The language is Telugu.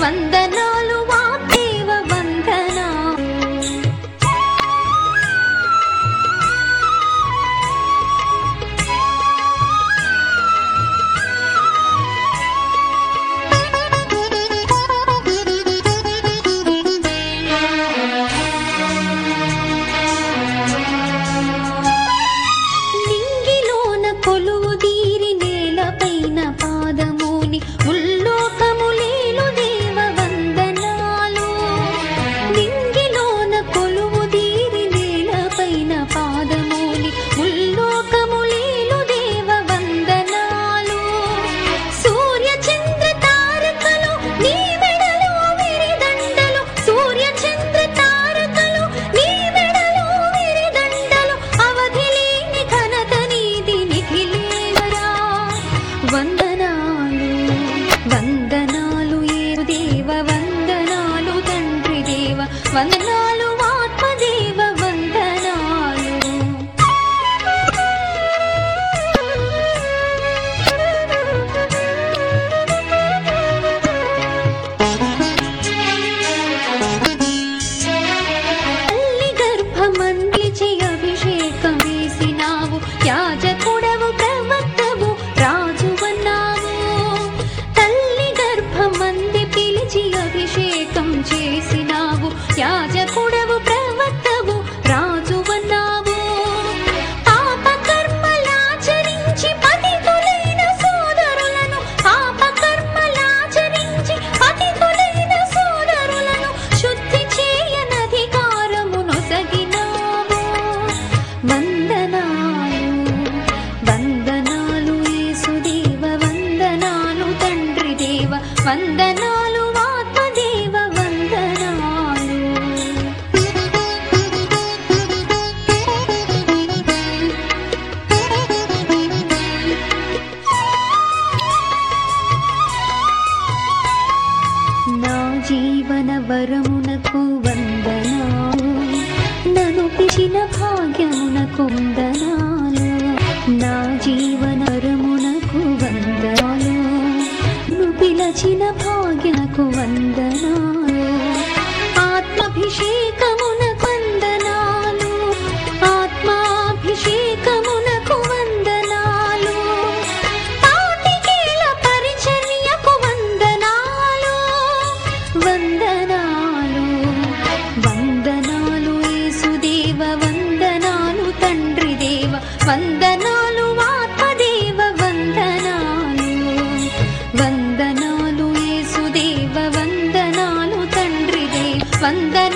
వందనాలు వాగ్దేవ వందనా నింగిలోన కొలువు దీరి నేలపైన పాదముని ముల్లోకములేలు దేవ వందనాలు నింగిలోన కొలువు దీరి నేలపైన పాదముని ముల్లోకములేలు దేవ వందనాలు సూర్య చంద్ర తారకలు నీ మెడలో విరిదండలు సూర్య చంద్ర తారకలు నీ మెడలో విరిదండలు అవధి లేని ఘనత నీది నిఖిలేవరా వందనాలు వందనాలు ఏరు దేవ వందనాలు తండ్రి దేవ వందనాలు ఆత్మదేవ వందనాలు తల్లి గర్భమందిచి అభిషేకం వేసినావు యాజకుడవు ప్రవక్తవు రాజువన్నావు తల్లి గర్భమంది పిలిచి అభిషేకం చేసినావు యాజకుడవు ప్రవక్తవు రాజువన్నావు పాపకర్మలాచరించి పతితులైన సోదరులను పాపకర్మలాచరించి పతితులైన సోదరులను శుద్ధి చేయనధికారము నొసగినావు వందనాలు వందనాలు యేసుదేవ వందనాలు తండ్రి దేవ వందనాలు ఆత్మదేవ వందనాలు నా జీవన వరమునకు వందనాలు నన్ను పిలిచిన భాగ్యమునకు వందనాలు నా జీవన వరమునకు వందనాలు నువ్వు పిలచిన భాగ్యకు వందనాలు ఆత్మాభిషేకమునకు వందనాలు ఆత్మాభిషేకమునకు వందనాలు పాతికేల పరిచర్యకు వందనాలు వందనాలు వందనాలు యేసుదేవ వందనాలు తండ్రి దేవ వందనాలు ఆత్మదేవ వందనాలు వందనాలు యేసుదేవ వందనాలు తండ్రి దేవ వందనాలు